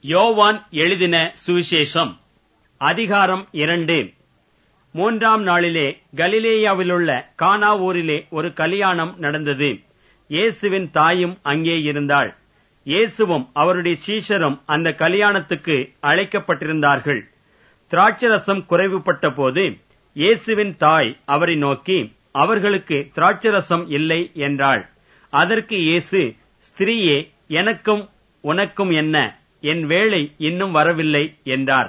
யோவான் எழுதின சுவிசேஷம் அதிகாரம் இரண்டு மூன்றாம் நாளிலே கலிலேயாவிலுள்ள கானா ஊரிலே ஒரு கல்யாணம் நடந்தது இயேசுவின் தாயும் அங்கே இருந்தாள் இயேசுவும் அவருடைய சீஷரும் அந்த கல்யாணத்துக்கு அழைக்கப்பட்டிருந்தார்கள் திராட்சரசம் குறைவுபட்ட போது இயேசுவின் தாய் அவரை நோக்கி அவர்களுக்கு திராட்சரசம் இல்லை என்றாள் அதற்கு இயேசு ஸ்திரீயே எனக்கும் உனக்கும் என்ன என் வேளை இன்னும் வரவில்லை என்றார்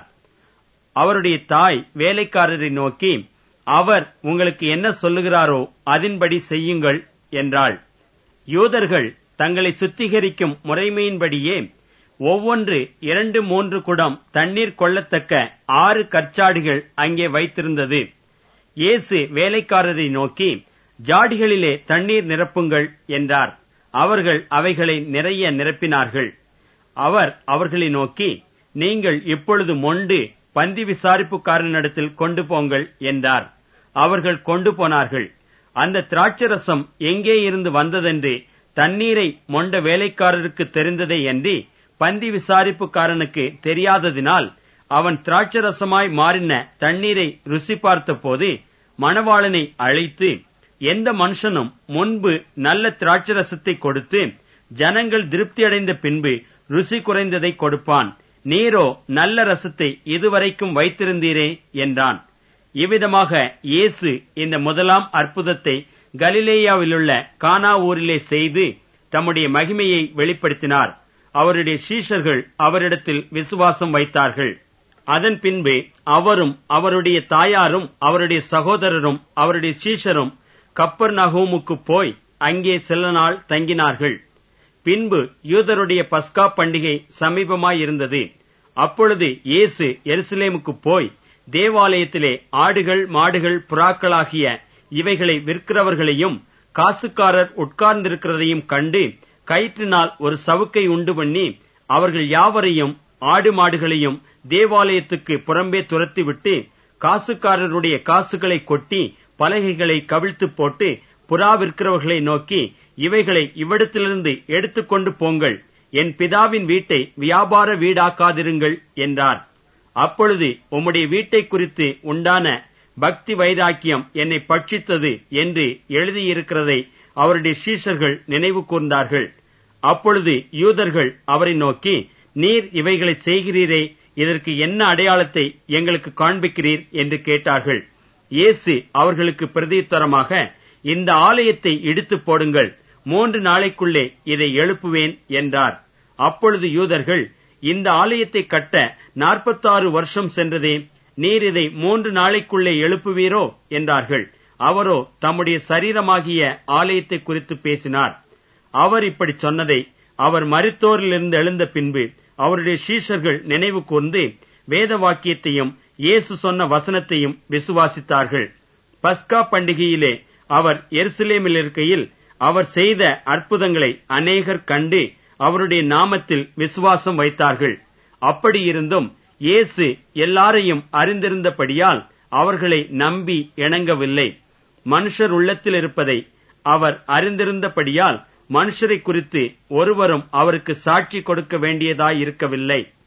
அவருடைய தாய் வேலைக்காரரை நோக்கி அவர் உங்களுக்கு என்ன சொல்லுகிறாரோ அதின்படி செய்யுங்கள் என்றாள் யூதர்கள் தங்களை சுத்திகரிக்கும் முறைமையின்படியே ஒவ்வொன்று இரண்டு மூன்று குடம் தண்ணீர் கொள்ளத்தக்க ஆறு கற்சாடிகள் அங்கே வைத்திருந்தது இயேசு வேலைக்காரரை நோக்கி ஜாடிகளிலே தண்ணீர் நிரப்புங்கள் என்றார் அவர்கள் அவைகளை நிறைய நிரப்பினார்கள் அவர் அவர்களை நோக்கி நீங்கள் இப்பொழுது மொண்டு பந்தி விசாரிப்புக்காரனிடத்தில் கொண்டு போங்கள் என்றார் அவர்கள் கொண்டு போனார்கள் அந்த திராட்சரசம் எங்கே இருந்து வந்ததென்று தண்ணீரை மொண்ட வேலைக்காரருக்கு தெரிந்ததே அன்றி பந்தி விசாரிப்புக்காரனுக்கு தெரியாததினால் அவன் திராட்சரசமாய் மாறின தண்ணீரை ருசி பார்த்தபோது மணவாளனை அழைத்து எந்த மனுஷனும் முன்பு நல்ல திராட்சரசத்தை கொடுத்து ஜனங்கள் திருப்தியடைந்த பின்பு ருசி குறைந்ததை கொடுப்பான் நீரோ நல்ல ரசத்தை இதுவரைக்கும் வைத்திருந்தீரே என்றான் இவ்விதமாக இயேசு இந்த முதலாம் அற்புதத்தை கலிலேயாவிலுள்ள கானா ஊரிலே செய்து தம்முடைய மகிமையை வெளிப்படுத்தினார் அவருடைய சீஷர்கள் அவரிடத்தில் விசுவாசம் வைத்தார்கள் அதன் பின்பு அவரும் அவருடைய தாயாரும் அவருடைய சகோதரரும் அவருடைய சீஷரும் கப்பர் நகோமுக்கு போய் அங்கே சில நாள் தங்கினார்கள் பின்பு யூதருடைய பஸ்கா பண்டிகை சமீபமாயிருந்தது அப்பொழுது இயேசு எருசலேமுக்கு போய் தேவாலயத்திலே ஆடுகள் மாடுகள் புறாக்களாகிய இவைகளை விற்கிறவர்களையும் காசுக்காரர் உட்கார்ந்திருக்கிறதையும் கண்டு கயிற்றினால் ஒரு சவுக்கை உண்டு பண்ணி அவர்கள் யாவரையும் ஆடு மாடுகளையும் தேவாலயத்துக்கு புறம்பே துரத்திவிட்டு காசுக்காரருடைய காசுகளை கொட்டி பலகைகளை கவிழ்த்து போட்டு புறா விற்கிறவர்களை நோக்கி இவைகளை இவ்விடத்திலிருந்து எடுத்துக்கொண்டு போங்கள் என் பிதாவின் வீட்டை வியாபார வீடாக்காதிருங்கள் என்றார் அப்பொழுது உம்முடைய வீட்டை குறித்து உண்டான பக்தி வைராக்கியம் என்னை பட்சித்தது என்று எழுதியிருக்கிறதை அவருடைய சீஷர்கள் நினைவு கூர்ந்தார்கள் அப்பொழுது யூதர்கள் அவரை நோக்கி நீர் இவைகளை செய்கிறீரே இதற்கு என்ன அடையாளத்தை எங்களுக்கு காண்பிக்கிறீர் என்று கேட்டார்கள் இயேசு அவர்களுக்கு பிரதியுத்தரமாக இந்த ஆலயத்தை இடித்து போடுங்கள் மூன்று நாளைக்குள்ளே இதை எழுப்புவேன் என்றார் அப்பொழுது யூதர்கள் இந்த ஆலயத்தை கட்ட நாற்பத்தாறு வருஷம் சென்றதே நீர் இதை மூன்று நாளைக்குள்ளே எழுப்புவீரோ என்றார்கள் அவரோ தம்முடைய சரீரமாகிய ஆலயத்தை குறித்து பேசினார் அவர் இப்படி சொன்னதை அவர் மருத்தோரிலிருந்து எழுந்த பின்பு அவருடைய சீஷர்கள் நினைவு கூர்ந்து வேத வாக்கியத்தையும் இயேசு சொன்ன வசனத்தையும் விசுவாசித்தார்கள் பஸ்கா பண்டிகையிலே அவர் எருசலேமில் இருக்கையில் அவர் செய்த அற்புதங்களை அநேகர் கண்டு அவருடைய நாமத்தில் விசுவாசம் வைத்தார்கள் அப்படியிருந்தும் இயேசு எல்லாரையும் அறிந்திருந்தபடியால் அவர்களை நம்பி இணங்கவில்லை மனுஷர் உள்ளத்தில் இருப்பதை அவர் அறிந்திருந்தபடியால் மனுஷரை குறித்து ஒருவரும் அவருக்கு சாட்சி கொடுக்க வேண்டியதாயிருக்கவில்லை